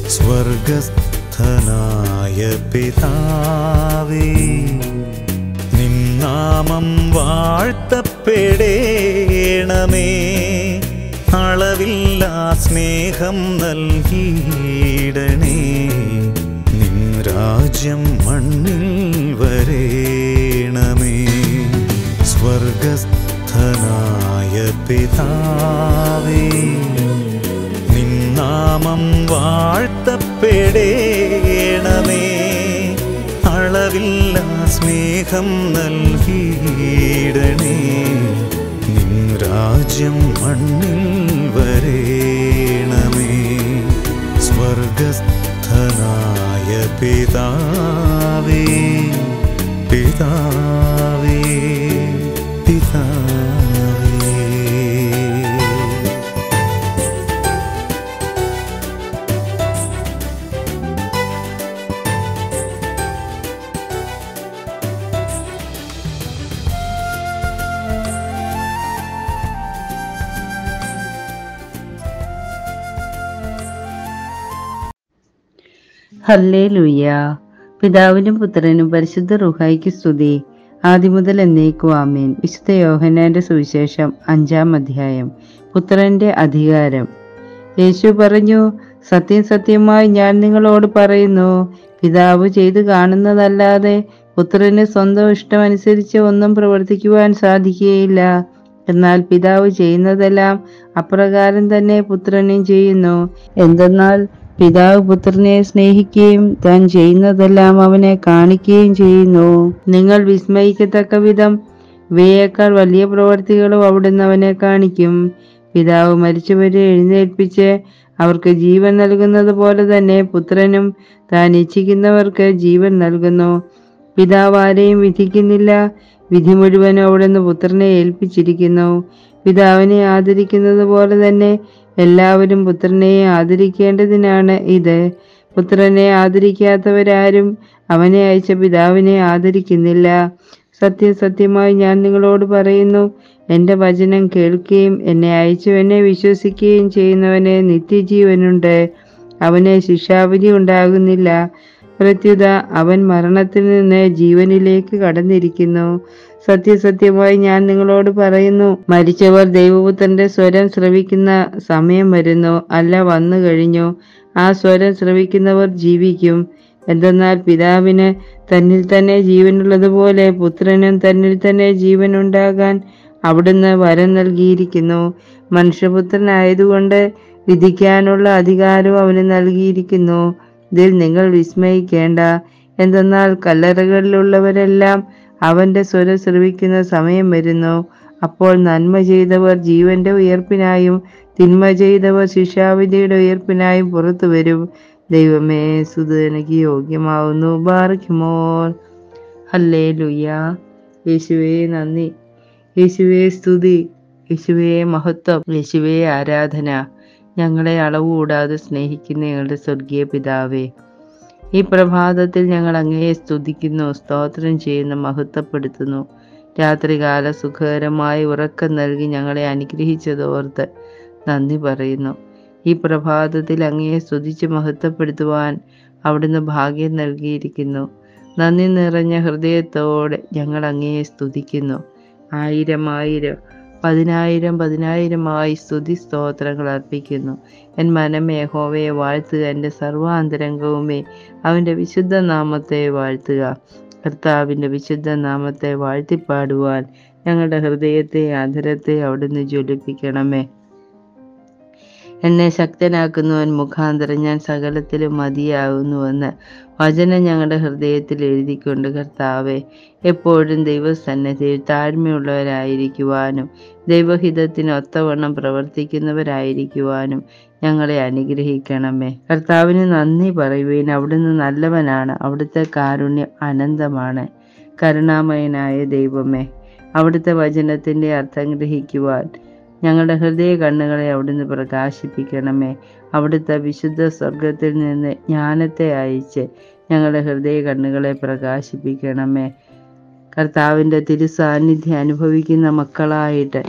സ്വർഗസ്ഥനായ പിതാവേ നിന്നാമം വാഴ്ത്തപ്പെടേണമേ അളവില്ലാ സ്നേഹം നൽകിയിടണേ നിൻ രാജ്യം മണ്ണിൽ വരേണമേ സ്വർഗസ്ഥനായ പിതാവേ നിന്നാമം വാഴ്ത്തപ്പെടേണമേ അളവില്ല സ്നേഹം നൽകിയിടണേ നിൻ രാജ്യം മണ്ണിൽ വരേണമേ സ്വർഗസ്ഥനായ പിതാവേ പിതാവേ പിതാവേ ഹല്ലേലൂയ പിതാവിനും പുത്രനും പരിശുദ്ധ റുഹായിക്ക് സ്തുതി ആദിമുതൽ എന്നേക്കും ആമേൻ വിശുദ്ധ യോഹന്നാന്റെ സുവിശേഷം അഞ്ചാം അധ്യായം പുത്രന്റെ അധികാരം യേശു പറഞ്ഞു സത്യം സത്യമായി ഞാൻ നിങ്ങളോട് പറയുന്നു പിതാവ് ചെയ്തു കാണുന്നതല്ലാതെ പുത്രന് സ്വന്തം ഇഷ്ടമനുസരിച്ച് ഒന്നും പ്രവർത്തിക്കുവാൻ സാധിക്കുകയില്ല എന്നാൽ പിതാവ് ചെയ്യുന്നതെല്ലാം അപ്രകാരം തന്നെ പുത്രനും ചെയ്യുന്നു എന്തെന്നാൽ പിതാവ് പുത്രനെ സ്നേഹിക്കുകയും താൻ ചെയ്യുന്നതെല്ലാം അവനെ കാണിക്കുകയും ചെയ്യുന്നു നിങ്ങൾ വിസ്മയിക്കത്തക്ക വിധം ഇവയേക്കാൾ വലിയ പ്രവർത്തികളും അവിടുന്ന് അവനെ കാണിക്കും പിതാവ് മരിച്ചവരെ എഴുന്നേൽപ്പിച്ച് അവർക്ക് ജീവൻ നൽകുന്നത് പോലെ തന്നെ പുത്രനും താൻ ഇച്ഛിക്കുന്നവർക്ക് ജീവൻ നൽകുന്നു പിതാവ് ആരെയും വിധിക്കുന്നില്ല വിധി മുഴുവനും അവിടുന്ന് പുത്രനെ ഏൽപ്പിച്ചിരിക്കുന്നു പിതാവിനെ ആദരിക്കുന്നത് പോലെ തന്നെ എല്ലാവരും പുത്രനെ ആദരിക്കേണ്ടതിനാണ് ഇത് പുത്രനെ ആദരിക്കാത്തവരാരും അവനെ അയച്ച പിതാവിനെ ആദരിക്കുന്നില്ല സത്യസത്യമായി ഞാൻ നിങ്ങളോട് പറയുന്നു എൻ്റെ വചനം കേൾക്കുകയും എന്നെ അയച്ചവനെ വിശ്വസിക്കുകയും ചെയ്യുന്നവന് നിത്യജീവനുണ്ട് അവന് ശിക്ഷാവിധി ഉണ്ടാകുന്നില്ല പ്രത്യുത അവൻ മരണത്തിൽ നിന്ന് ജീവനിലേക്ക് കടന്നിരിക്കുന്നു സത്യസത്യമായി ഞാൻ നിങ്ങളോട് പറയുന്നു മരിച്ചവർ ദൈവപുത്രന്റെ സ്വരം ശ്രവിക്കുന്ന സമയം വരുന്നു അല്ല വന്നു കഴിഞ്ഞു ആ സ്വരം ശ്രവിക്കുന്നവർ ജീവിക്കും എന്തെന്നാൽ പിതാവിന് തന്നിൽ തന്നെ ജീവനുള്ളതുപോലെ പുത്രനും തന്നിൽ തന്നെ ജീവനുണ്ടാകാൻ അവിടുന്ന് വരം നൽകിയിരിക്കുന്നു മനുഷ്യപുത്രനായതുകൊണ്ട് വിധിക്കാനുള്ള അധികാരവും അവന് നൽകിയിരിക്കുന്നു ഇതിൽ നിങ്ങൾ വിസ്മയിക്കേണ്ട എന്തെന്നാൽ കല്ലറകളിലുള്ളവരെല്ലാം അവന്റെ സ്വരം ശ്രവിക്കുന്ന സമയം വരുന്നു അപ്പോൾ നന്മ ചെയ്തവർ ജീവന്റെ ഉയർപ്പിനായും തിന്മ ചെയ്തവർ ശിക്ഷാവിധിയുടെ ഉയർപ്പിനായും പുറത്തു വരും ദൈവമേ സുതനക്ക് യോഗ്യമാവുന്നു ബാറയ്ക്കുമോർ ഹല്ലേ ലുയ്യ യേശുവേ നന്ദി യേശുവേ സ്തുതി യേശുവേ മഹത്വം യേശുവേ ആരാധന ഞങ്ങളെ അളവ് കൂടാതെ സ്നേഹിക്കുന്ന ഞങ്ങളുടെ സ്വർഗീയ പിതാവേ ഈ പ്രഭാതത്തിൽ ഞങ്ങൾ അങ്ങയെ സ്തുതിക്കുന്നു സ്തോത്രം ചെയ്യുന്നു മഹത്വപ്പെടുത്തുന്നു രാത്രികാല സുഖകരമായി ഉറക്കം നൽകി ഞങ്ങളെ അനുഗ്രഹിച്ചതോർത്ത് നന്ദി പറയുന്നു ഈ പ്രഭാതത്തിൽ അങ്ങയെ സ്തുതിച്ച് മഹത്വപ്പെടുത്തുവാൻ അവിടുന്ന് ഭാഗ്യം നൽകിയിരിക്കുന്നു നന്ദി നിറഞ്ഞ ഹൃദയത്തോടെ ഞങ്ങൾ അങ്ങയെ സ്തുതിക്കുന്നു ആയിരം ആയിരം പതിനായിരം പതിനായിരമായി സ്തുതി സ്തോത്രങ്ങൾ അർപ്പിക്കുന്നു എൻ മനമേ യഹോവയെ വാഴ്ത്തുക എൻ്റെ സർവാന്തരംഗവുമേ അവൻ്റെ വിശുദ്ധ നാമത്തെ വാഴ്ത്തുക കർത്താവിൻ്റെ വിശുദ്ധ നാമത്തെ വാഴ്ത്തിപ്പാടുവാൻ ഞങ്ങളുടെ ഹൃദയത്തെ അധരത്തെ അവിടുന്ന് ജ്വലിപ്പിക്കണമേ എന്നെ ശക്തനാക്കുന്നവൻ മുഖാന്തരം ഞാൻ സകലത്തിലും മതിയാകുന്നുവെന്ന് വചനം ഞങ്ങളുടെ ഹൃദയത്തിൽ എഴുതിക്കൊണ്ട് കർത്താവെ എപ്പോഴും ദൈവസന്നദ്ധിയിൽ താഴ്മയുള്ളവരായിരിക്കുവാനും ദൈവഹിതത്തിന് ഒത്തവണ്ണം പ്രവർത്തിക്കുന്നവരായിരിക്കുവാനും ഞങ്ങളെ അനുഗ്രഹിക്കണമേ കർത്താവിന് നന്ദി പറയുവാൻ അവിടുന്ന് നല്ലവനാണ് അവിടുത്തെ കാരുണ്യം അനന്തമാണ് കരുണാമയനായ ദൈവമേ അവിടുത്തെ വചനത്തിൻ്റെ അർത്ഥം ഗ്രഹിക്കുവാൻ ഞങ്ങളുടെ ഹൃദയ കണ്ണുകളെ അവിടുന്ന് പ്രകാശിപ്പിക്കണമേ അവിടുത്തെ വിശുദ്ധ സ്വർഗത്തിൽ നിന്ന് ജ്ഞാനത്തെ അയച്ച് ഞങ്ങളുടെ ഹൃദയ കണ്ണുകളെ പ്രകാശിപ്പിക്കണമേ കർത്താവിൻ്റെ തിരുസാന്നിധ്യം അനുഭവിക്കുന്ന മക്കളായിട്ട്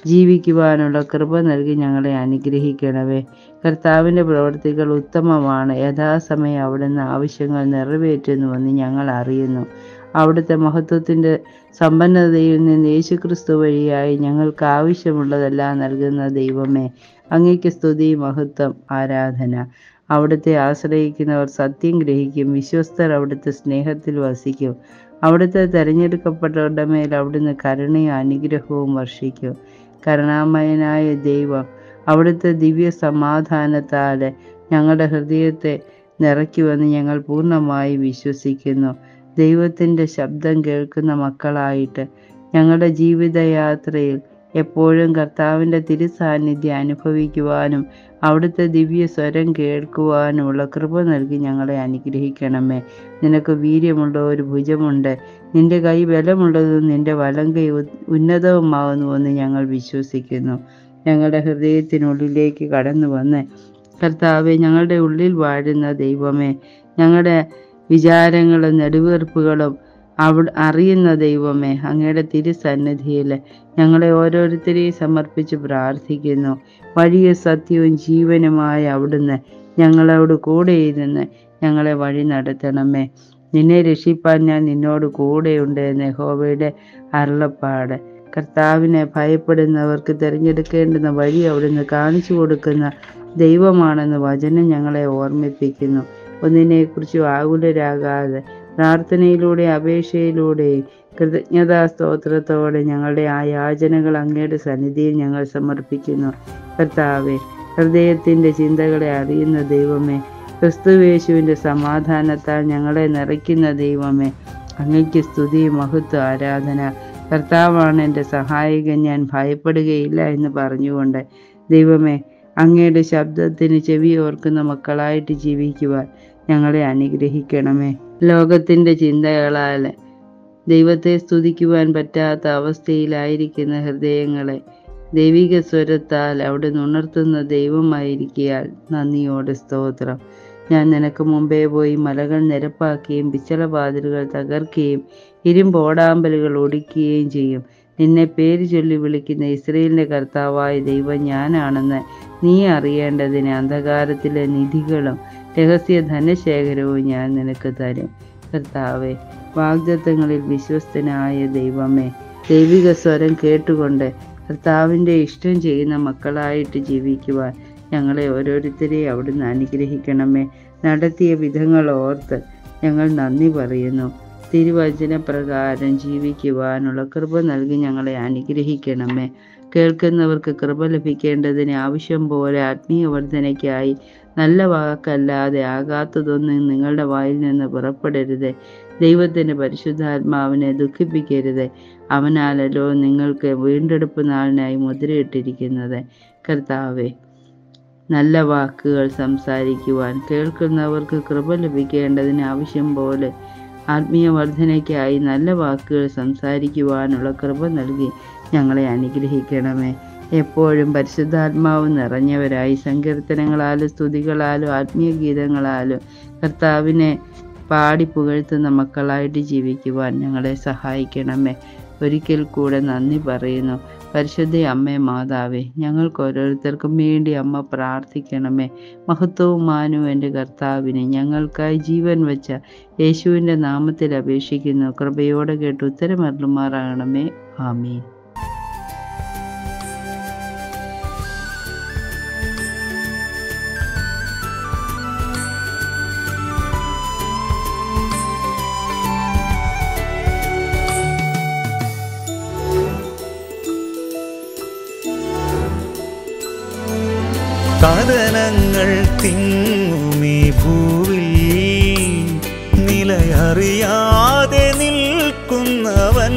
ജീവിക്കുവാനുള്ള കൃപ നൽകി ഞങ്ങളെ അനുഗ്രഹിക്കണമേ കർത്താവിൻ്റെ പ്രവൃത്തികൾ ഉത്തമമാണ് യഥാസമയം അവിടുന്ന് ആവശ്യങ്ങൾ നിറവേറ്റുന്നുവെന്ന് ഞങ്ങൾ അറിയുന്നു അവിടുത്തെ മഹത്വത്തിൻ്റെ സമ്പന്നതയിൽ നിന്ന് യേശുക്രിസ്തു വഴിയായി ഞങ്ങൾക്ക് ആവശ്യമുള്ളതെല്ലാം നൽകുന്ന ദൈവമേ അങ്ങയ്ക്ക് സ്തുതി മഹത്വം ആരാധന അവിടുത്തെ ആശ്രയിക്കുന്നവർ സത്യം ഗ്രഹിക്കും വിശ്വസ്തർ അവിടുത്തെ സ്നേഹത്തിൽ വസിക്കും അവിടുത്തെ തെരഞ്ഞെടുക്കപ്പെട്ടവരുടെ മേൽ അവിടുന്ന് കരുണയും അനുഗ്രഹവും വർഷിക്കും കരുണാമയനായ ദൈവം അവിടുത്തെ ദിവ്യ സമാധാനത്താൽ ഞങ്ങളുടെ ഹൃദയത്തെ നിറയ്ക്കുമെന്ന് ഞങ്ങൾ പൂർണ്ണമായി വിശ്വസിക്കുന്നു ദൈവത്തിൻ്റെ ശബ്ദം കേൾക്കുന്ന മക്കളായിട്ട് ഞങ്ങളുടെ ജീവിതയാത്രയിൽ എപ്പോഴും കർത്താവിൻ്റെ തിരുസാന്നിധ്യം അനുഭവിക്കുവാനും അവിടുത്തെ ദിവ്യ സ്വരം കേൾക്കുവാനുമുള്ള കൃപ നൽകി ഞങ്ങളെ അനുഗ്രഹിക്കണമേ നിനക്ക് വീര്യമുള്ള ഒരു ഭുജമുണ്ട് നിന്റെ കൈ ബലമുള്ളതും നിന്റെ വലം കൈ ഉ- ഉന്നതവുമാകുന്നുവെന്ന് ഞങ്ങൾ വിശ്വസിക്കുന്നു ഞങ്ങളുടെ ഹൃദയത്തിനുള്ളിലേക്ക് കടന്നു വന്ന് കർത്താവെ ഞങ്ങളുടെ ഉള്ളിൽ വാഴുന്ന ദൈവമേ ഞങ്ങളുടെ വിചാരങ്ങളും നെടുവീർപ്പുകളും അവ അറിയുന്ന ദൈവമേ അങ്ങയുടെ തിരുസന്നിധിയിൽ ഞങ്ങളെ ഓരോരുത്തരെയും സമർപ്പിച്ച് പ്രാർത്ഥിക്കുന്നു വഴിയ സത്യവും ജീവനുമായ അവിടുന്ന് ഞങ്ങളോട് കൂടെ ഇരുന്ന് ഞങ്ങളെ വഴി നടത്തണമേ നിന്നെ രക്ഷിപ്പാൻ ഞാൻ നിന്നോട് കൂടെയുണ്ട് എന്ന് യഹോവയുടെ അരുളപ്പാട് കർത്താവിനെ ഭയപ്പെടുന്നവർക്ക് തിരഞ്ഞെടുക്കേണ്ടുന്ന വഴി അവിടുന്ന് കാണിച്ചു കൊടുക്കുന്ന ദൈവമാണെന്ന് വചനം ഞങ്ങളെ ഓർമ്മിപ്പിക്കുന്നു ഒന്നിനെക്കുറിച്ചും ആകുലരാകാതെ പ്രാർത്ഥനയിലൂടെ അപേക്ഷയിലൂടെയും കൃതജ്ഞതാ സ്തോത്രത്തോടെ ഞങ്ങളുടെ ആ യാചനകൾ അങ്ങയുടെ സന്നിധിയിൽ ഞങ്ങൾ സമർപ്പിക്കുന്നു കർത്താവെ ഹൃദയത്തിൻ്റെ ചിന്തകളെ അറിയുന്ന ദൈവമേ ക്രിസ്തുവേശുവിൻ്റെ സമാധാനത്താൽ ഞങ്ങളെ നിറയ്ക്കുന്ന ദൈവമേ അങ്ങയ്ക്ക് സ്തുതി മഹത്വ ആരാധന കർത്താവാണ് എൻ്റെ സഹായകൻ ഞാൻ ഭയപ്പെടുകയില്ല എന്ന് പറഞ്ഞുകൊണ്ട് ദൈവമേ അങ്ങയുടെ ശബ്ദത്തിന് ചെവി ഓർക്കുന്ന മക്കളായിട്ട് ജീവിക്കുവാൻ ഞങ്ങളെ അനുഗ്രഹിക്കണമേ ലോകത്തിൻ്റെ ചിന്തകളാൽ ദൈവത്തെ സ്തുതിക്കുവാൻ പറ്റാത്ത അവസ്ഥയിലായിരിക്കുന്ന ഹൃദയങ്ങളെ ദൈവിക സ്വരത്താൽ അവിടെ ഉണർത്തുന്ന ദൈവമായിരിക്കിയാൽ നന്ദിയോടെ സ്തോത്രം ഞാൻ നിനക്ക് മുമ്പേ പോയി മലകൾ നിരപ്പാക്കുകയും പിച്ചളവാതിലുകൾ തകർക്കുകയും ഇരുമ്പോടാമ്പലുകൾ ഒടിക്കുകയും ചെയ്യും നിന്നെ പേര് ചൊല്ലി വിളിക്കുന്ന ഇസ്രയേലിൻ്റെ കർത്താവായ ദൈവം ഞാനാണെന്ന് നീ അറിയേണ്ടതിന് അന്ധകാരത്തിലെ നിധികളും രഹസ്യ ധനശേഖരവും ഞാൻ നിനക്ക് തരും കർത്താവെ വാഗ്ദത്തങ്ങളിൽ വിശ്വസ്തനായ ദൈവമേ ദൈവിക സ്വരം കേട്ടുകൊണ്ട് കർത്താവിൻ്റെ ഇഷ്ടം ചെയ്യുന്ന മക്കളായിട്ട് ജീവിക്കുവാൻ ഞങ്ങളെ ഓരോരുത്തരെയും അവിടുന്ന് അനുഗ്രഹിക്കണമേ നടത്തിയ വിധങ്ങൾ ഓർത്ത് ഞങ്ങൾ നന്ദി പറയുന്നു തിരുവചന പ്രകാരം ജീവിക്കുവാനുള്ള കൃപ നൽകി ഞങ്ങളെ അനുഗ്രഹിക്കണമേ കേൾക്കുന്നവർക്ക് കൃപ ലഭിക്കേണ്ടതിന് ആവശ്യം പോലെ ആത്മീയ വർധനയ്ക്കായി നല്ല വാക്കല്ലാതെ ആകാത്തതൊന്നും നിങ്ങളുടെ വായിൽ നിന്ന് പുറപ്പെടരുത് ദൈവത്തിൻ്റെ പരിശുദ്ധാത്മാവിനെ ദുഃഖിപ്പിക്കരുത് അവനാലല്ലോ നിങ്ങൾക്ക് വീണ്ടെടുപ്പ് നാളിനായി മുദ്രയിട്ടിരിക്കുന്നത് കർത്താവെ നല്ല വാക്കുകൾ സംസാരിക്കുവാൻ കേൾക്കുന്നവർക്ക് കൃപ ലഭിക്കേണ്ടതിന് ആവശ്യം പോലെ ആത്മീയ വർധനയ്ക്കായി നല്ല വാക്കുകൾ സംസാരിക്കുവാനുള്ള കൃപ നൽകി ഞങ്ങളെ അനുഗ്രഹിക്കണമേ എപ്പോഴും പരിശുദ്ധാത്മാവ് നിറഞ്ഞവരായി സങ്കീർത്തനങ്ങളാലും സ്തുതികളാലും ആത്മീയ ഗീതങ്ങളാലും കർത്താവിനെ പാടി പുകഴ്ത്തുന്ന മക്കളായിട്ട് ജീവിക്കുവാൻ ഞങ്ങളെ സഹായിക്കണമേ ഒരിക്കൽ കൂടെ നന്ദി പറയുന്നു പരിശുദ്ധ അമ്മേ മാതാവേ ഞങ്ങൾക്ക് ഓരോരുത്തർക്കും വേണ്ടി അമ്മ പ്രാർത്ഥിക്കണമേ മഹത്വവും മാനവും എൻ്റെ കർത്താവിനെ ഞങ്ങൾക്കായി ജീവൻ വെച്ച യേശുവിൻ്റെ നാമത്തിൽ അപേക്ഷിക്കുന്നു കൃപയോടെ കേട്ട് ഉത്തരമരുളുമാറാകണമേ ആമീൻ കഥനങ്ങൾ തിങ്ങുമീ ഭൂവിൽ നിലയറിയാതെ നിൽക്കുന്നവൻ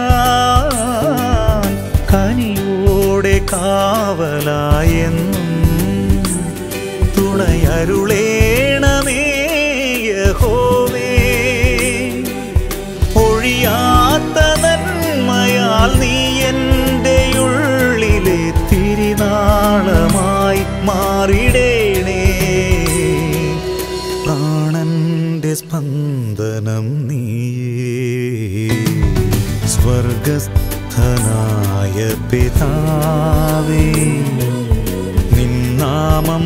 ഞാൻ കനിയോടെ കാവലായെന്നും തുണയരുളേണമേ യഹോവേ ഒഴിയാത്ത നന്മയാൽ നീ എൻ്റെ ഉള്ളിലെ തിരിനാളമായി മാറിടേണേ പ്രാണന്റെ സ്പന്ദനം നീയേ സ്വർഗസ്ഥനായ സ്വർഗസ്ഥനായ പിതാവേ നിന്നാമം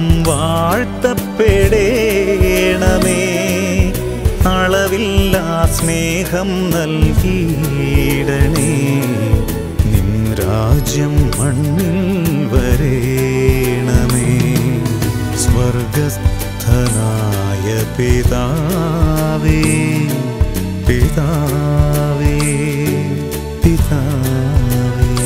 വാഴ്ത്തപ്പെടേണമേ അളവില്ലാ സ്നേഹം നൽകിയിടണേ നിൻ രാജ്യം മണ്ണിൽ വരേണമേ സ്വർഗസ്ഥനായ പിതാവേ പിതാവേ പിതാവേ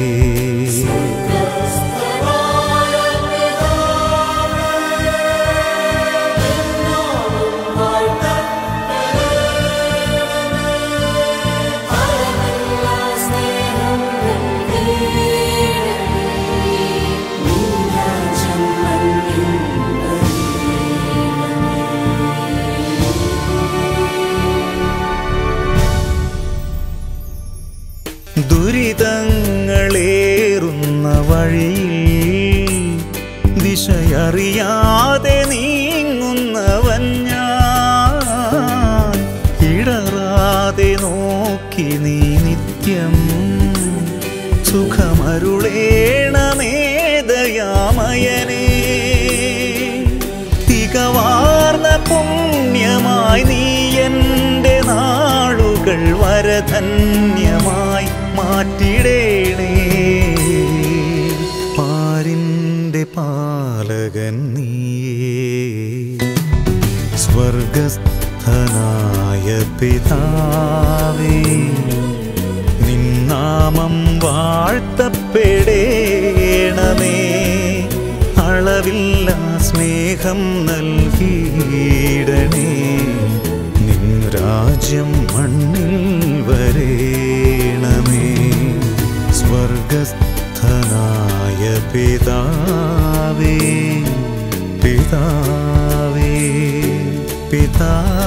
ദുരിതങ്ങളേറുന്ന വഴിയിൽ ദിശയറിയാതെ നീങ്ങുന്നവൻ ഞാൻ ഇടറാതെ നോക്കി നീ നിത്യം സുഖമരുളേണമേ ദയാമയനേ തികവാർന്ന പുണ്യമായി നീ എൻ്റെ നാളുകൾ വരധന്യമായി മാറ്റിടേണേ പാരിൻ്റെ പാലകൻ നീയേ സ്വർഗസ്ഥനായ പിതാവേ നിന്നാമം വാഴ്ത്തപ്പെടേണമേ അളവില്ല സ്നേഹം നൽകിയിടണേ നിൻ രാജ്യം മണ്ണിൽ വരേണമേ സ്വർഗസ്ഥനായ പിതാവേ പിതാവേ പിതാവേ